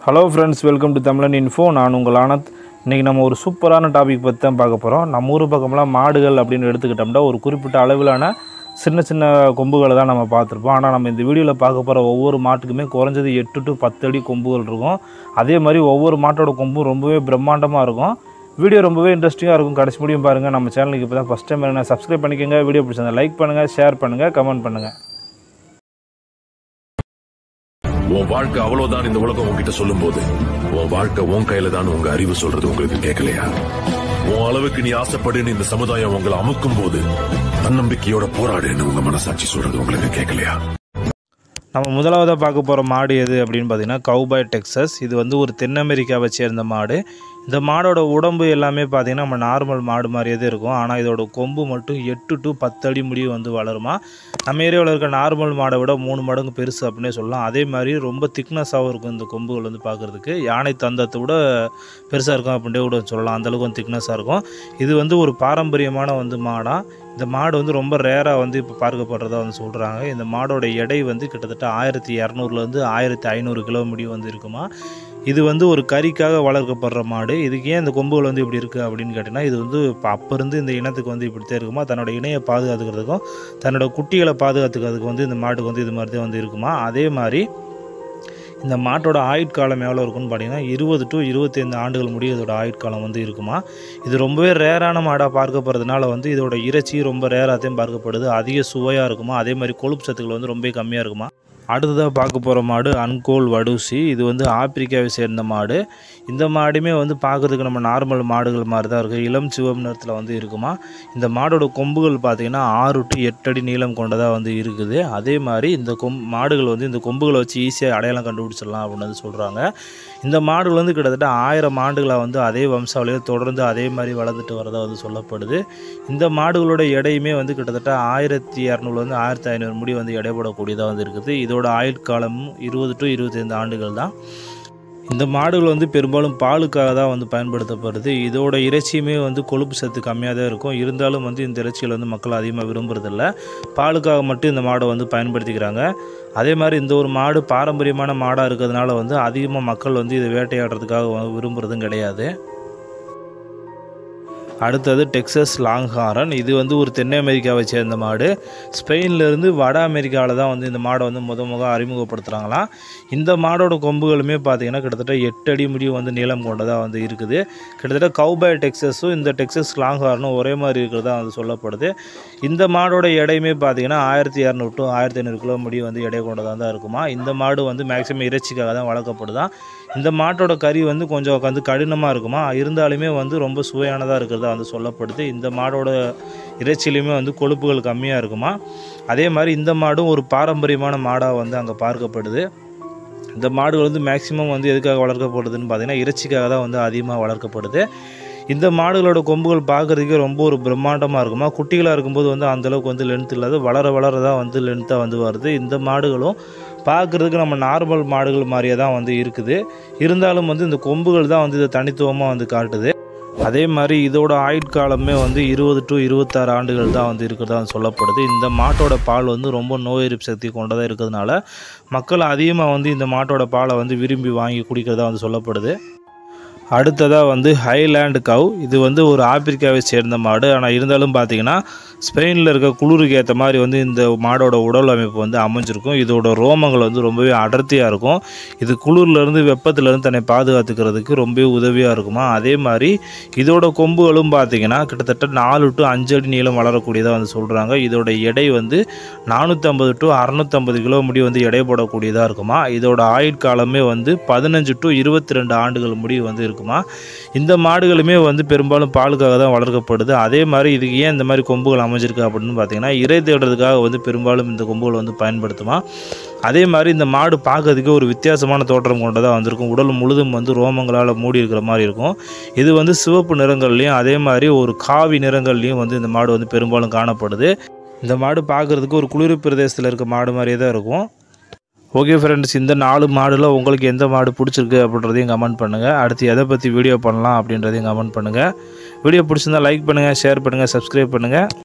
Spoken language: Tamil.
hello friends welcome to Tamilan info நான் உங்கள் ஆனந்த் இன்றைக்கி நம்ம ஒரு சூப்பரான டாபிக் பற்றி தான் பார்க்க போகிறோம் நம்ம ஊர் பக்கம்லாம் மாடுகள் அப்படின்னு எடுத்துக்கிட்டோம்னா ஒரு குறிப்பிட்ட அளவிலான சின்ன சின்ன கொம்புகளை தான் நம்ம பார்த்துருப்போம் ஆனால் நம்ம இந்த வீடியோவில் பார்க்க போகிற ஒவ்வொரு மாட்டுக்குமே குறைஞ்சது எட்டு டு பத்து அடி கொம்புகள் இருக்கும் அதே மாதிரி ஒவ்வொரு மாட்டோட கொம்பும் ரொம்பவே பிரம்மாண்டமாக இருக்கும் வீடியோ ரொம்பவே இன்ட்ரெஸ்டிங்காக இருக்கும் கடைசி முடியும் பாருங்கள் நம்ம சேனலுக்கு இப்போ தான் ஃபஸ்ட் டைம் என்ன சப்ஸ்கிரைப் பண்ணிக்கோங்க வீடியோ பிடிச்சிருந்தா லைக் பண்ணுங்கள் ஷேர் பண்ணுங்கள் கமெண்ட் பண்ணுங்கள் உன் வாழ்க்கை அவ்வளவுதான் இந்த உலகம் உன்கிட்ட சொல்லும் போது உன் வாழ்க்கை உன் கையில தான் உங்க அறிவு சொல்றது உங்களுக்கு கேட்கலையா உன் அளவுக்கு நீ ஆசைப்படுன்னு இந்த சமுதாயம் உங்களை அமுக்கும் போது தன்னம்பிக்கையோட போராடுன்னு உங்க மனசாட்சி சொல்றது உங்களுக்கு கேட்கலையா நம்ம முதலாவதாக பார்க்க போகிற மாடு எது அப்படின்னு பார்த்தீங்கன்னா கவுபாய் டெக்ஸஸ் இது வந்து ஒரு தென் அமெரிக்காவை சேர்ந்த மாடு இந்த மாடோட உடம்பு எல்லாமே பார்த்தீங்கன்னா நம்ம நார்மல் மாடு மாதிரியே தான் இருக்கும் ஆனால் இதோட கொம்பு மட்டும் எட்டு டு பத்து அடி முடிவு வந்து வளருமா நம்ம ஏரியாவில் இருக்க நார்மல் மாடை விட மூணு மடங்கு பெருசு அப்படின்னே சொல்லலாம் அதே மாதிரி ரொம்ப திக்னஸாகவும் இருக்கும் இந்த கொம்புகள் வந்து பார்க்குறதுக்கு யானை தந்தத்தை விட பெருசாக இருக்கும் அப்படின்ட்டே கூட சொல்லலாம் அந்தளவுக்கு வந்து திக்னஸாக இருக்கும் இது வந்து ஒரு பாரம்பரியமான வந்து மாடாக இந்த மாடு வந்து ரொம்ப ரேராக வந்து இப்போ பார்க்கப்படுறதா வந்து சொல்கிறாங்க இந்த மாடோட எடை வந்து கிட்டத்தட்ட ஆயிரத்தி இரநூறுலேருந்து ஆயிரத்தி ஐநூறு கிலோ முடிவு வந்து இருக்குமா இது வந்து ஒரு கறிக்காக வளர்க்கப்படுற மாடு இதுக்கு ஏன் இந்த கொம்புகள் வந்து இப்படி இருக்குது அப்படின்னு கேட்டிங்கன்னா இது வந்து இப்போ அப்போ இருந்து இந்த இனத்துக்கு வந்து இப்படித்தான் இருக்குமா தன்னோட இணையை பாதுகாத்துக்கிறதுக்கும் தன்னோட குட்டிகளை பாதுகாத்துக்கிறதுக்கு வந்து இந்த மாட்டுக்கு வந்து இது மாதிரி தான் வந்து இருக்குமா அதே மாதிரி இந்த மாட்டோட ஆயுட்காலம் எவ்வளோ இருக்கும்னு பார்த்தீங்கன்னா இருபது டு இருபத்தைந்து ஆண்டுகள் முடிய இதோட ஆயுட்காலம் வந்து இருக்குமா இது ரொம்பவே ரேரான மாடாக பார்க்கப்படுறதுனால வந்து இதோட இறைச்சி ரொம்ப ரேராத்தையும் பார்க்கப்படுது அதிக சுவையாக இருக்குமா அதே மாதிரி கொழுப்பு சத்துக்கள் வந்து ரொம்ப கம்மியாக இருக்குமா அடுத்ததாக பார்க்க போகிற மாடு அன்கோல் வடுசி இது வந்து ஆப்பிரிக்காவை சேர்ந்த மாடு இந்த மாடுமே வந்து பார்க்கறதுக்கு நம்ம நார்மல் மாடுகள் மாதிரி தான் இருக்குது இளம் சிவப்பு நிறத்தில் வந்து இருக்குமா இந்த மாடோட கொம்புகள் பார்த்திங்கன்னா ஆறு டு எட்டு அடி நீளம் கொண்டதாக வந்து இருக்குது அதே மாதிரி இந்த கொம் மாடுகள் வந்து இந்த கொம்புகளை வச்சு ஈஸியாக அடையாளம் கண்டுபிடிச்சிடலாம் அப்படின்னு வந்து சொல்கிறாங்க இந்த மாடுகள் வந்து கிட்டத்தட்ட ஆயிரம் ஆண்டுகளாக வந்து அதே வம்சாவளியில் தொடர்ந்து அதே மாதிரி வளர்ந்துட்டு வரதா வந்து சொல்லப்படுது இந்த மாடுகளோட எடையுமே வந்து கிட்டத்தட்ட ஆயிரத்தி இரநூறுலேருந்து ஆயிரத்தி ஐநூறு முடி வந்து எடைபடக்கூடியதாக வந்து இருக்குது இதோட ஆயுட்காலமும் இருபது டு இருபத்தைந்து ஆண்டுகள் தான் இந்த மாடுகள் வந்து பெரும்பாலும் பாலுக்காக தான் வந்து பயன்படுத்தப்படுது இதோட இறைச்சியுமே வந்து கொழுப்பு சத்து கம்மியாக தான் இருக்கும் இருந்தாலும் வந்து இந்த இறைச்சிகள் வந்து மக்கள் அதிகமாக விரும்புறதில்ல பாலுக்காக மட்டும் இந்த மாடை வந்து பயன்படுத்திக்கிறாங்க அதே மாதிரி இந்த ஒரு மாடு பாரம்பரியமான மாடாக இருக்கிறதுனால வந்து அதிகமாக மக்கள் வந்து இதை வேட்டையாடுறதுக்காக விரும்புகிறதும் கிடையாது அடுத்தது டெக்சஸ் லாங்ஹாரன் இது வந்து ஒரு தென் அமெரிக்காவை சேர்ந்த மாடு ஸ்பெயின்லேருந்து வட அமெரிக்காவில் தான் வந்து இந்த மாடை வந்து முத முக அறிமுகப்படுத்துகிறாங்களாம் இந்த மாடோட கொம்புகளுமே பார்த்தீங்கன்னா கிட்டத்தட்ட எட்டு அடி முடிவு வந்து நீளம் கொண்டதாக வந்து இருக்குது கிட்டத்தட்ட கவுபாய் டெக்ஸஸும் இந்த டெக்ஸஸ் லாங்ஹாரனும் ஒரே மாதிரி இருக்கிறதா வந்து சொல்லப்படுது இந்த மாடோட எடையுமே பார்த்தீங்கன்னா ஆயிரத்தி இரநூறு டு ஆயிரத்தி ஐநூறு கிலோ முடி வந்து எடை கொண்டதாக தான் இருக்குமா இந்த மாடு வந்து மேக்ஸிமம் இறைச்சிக்காக தான் வளர்க்கப்படுதான் இந்த மாட்டோட கறி வந்து கொஞ்சம் வந்து கடினமாக இருக்குமா இருந்தாலுமே வந்து ரொம்ப சுவையானதாக இருக்கிறதா வந்து சொல்லப்படுது இந்த மாடோட இறைச்சிலையுமே வந்து கொழுப்புகள் கம்மியாக இருக்குமா அதே மாதிரி இந்த மாடும் ஒரு பாரம்பரியமான மாடாக வந்து அங்கே பார்க்கப்படுது இந்த மாடுகள் வந்து மேக்ஸிமம் வந்து எதுக்காக வளர்க்கப்படுதுன்னு பார்த்தீங்கன்னா இறைச்சிக்காக தான் வந்து அதிகமாக வளர்க்கப்படுது இந்த மாடுகளோட கொம்புகள் பார்க்குறதுக்கே ரொம்ப ஒரு பிரம்மாண்டமாக இருக்குமா குட்டிகளாக இருக்கும்போது வந்து அந்தளவுக்கு வந்து லென்த் இல்லாத வளர வளர தான் வந்து லென்த்தாக வந்து வருது இந்த மாடுகளும் பார்க்குறதுக்கு நம்ம நார்மல் மாடுகள் மாதிரியே தான் வந்து இருக்குது இருந்தாலும் வந்து இந்த கொம்புகள் தான் வந்து இதை தனித்துவமாக வந்து காட்டுது அதே மாதிரி இதோட ஆயுட்காலமே வந்து இருபது டு இருபத்தாறு ஆண்டுகள் தான் வந்து இருக்கிறதா சொல்லப்படுது இந்த மாட்டோட பால் வந்து ரொம்ப நோய் எதிர்ப்பு சக்தி கொண்டதாக இருக்கிறதுனால மக்கள் அதிகமாக வந்து இந்த மாட்டோட பாலை வந்து விரும்பி வாங்கி குடிக்கிறதா வந்து சொல்லப்படுது அடுத்ததாக வந்து ஹைலேண்ட் கவ் இது வந்து ஒரு ஆப்பிரிக்காவை சேர்ந்த மாடு ஆனால் இருந்தாலும் பார்த்தீங்கன்னா ஸ்பெயினில் இருக்க குளிருக்கு ஏற்ற மாதிரி வந்து இந்த மாடோட உடல் அமைப்பு வந்து அமைஞ்சிருக்கும் இதோட ரோமங்கள் வந்து ரொம்பவே அடர்த்தியாக இருக்கும் இது குளிர்லேருந்து வெப்பத்துலேருந்து தன்னை பாதுகாத்துக்கிறதுக்கு ரொம்பவே உதவியாக இருக்குமா அதே மாதிரி இதோட கொம்புகளும் பார்த்தீங்கன்னா கிட்டத்தட்ட நாலு டு அஞ்சு அடி நீளம் வளரக்கூடியதாக வந்து சொல்கிறாங்க இதோட எடை வந்து நானூற்றம்பது டு அறநூற்றம்பது கிலோ முடி வந்து எடை போடக்கூடியதாக இருக்குமா இதோட ஆயுட்காலமே வந்து பதினஞ்சு டு இருபத்தி ரெண்டு ஆண்டுகள் முடி வந்து இருக்குமா இந்த மாடுகளுமே வந்து பெரும்பாலும் பாலுக்காக தான் வளர்க்கப்படுது அதே மாதிரி இதுக்கு ஏன் இந்த மாதிரி கொம்புகள் அமைஞ்சிருக்கு அப்படின்னு பார்த்தீங்கன்னா இறை தேடுறதுக்காக வந்து பெரும்பாலும் இந்த கொம்புகள் வந்து பயன்படுத்துமா அதே மாதிரி இந்த மாடு பார்க்கறதுக்கு ஒரு வித்தியாசமான தோற்றம் கொண்டதாக வந்திருக்கும் உடல் முழுதும் வந்து ரோமங்களால் மூடி இருக்கிற மாதிரி இருக்கும் இது வந்து சிவப்பு நிறங்கள்லையும் அதே மாதிரி ஒரு காவி நிறங்கள்லையும் வந்து இந்த மாடு வந்து பெரும்பாலும் காணப்படுது இந்த மாடு பார்க்குறதுக்கு ஒரு குளிர் பிரதேசத்தில் இருக்க மாடு மாதிரியே தான் இருக்கும் ஓகே ஃப்ரெண்ட்ஸ் இந்த நாலு மாடில் உங்களுக்கு எந்த மாடு பிடிச்சிருக்கு அப்படின்றதையும் கமெண்ட் பண்ணுங்கள் அடுத்து எதை பற்றி வீடியோ பண்ணலாம் அப்படின்றதையும் கமெண்ட் பண்ணுங்கள் வீடியோ பிடிச்சிருந்தா லைக் பண்ணுங்கள் ஷேர் பண்ணுங்கள் சப்ஸ்கிரைப் பண்ணுங்கள்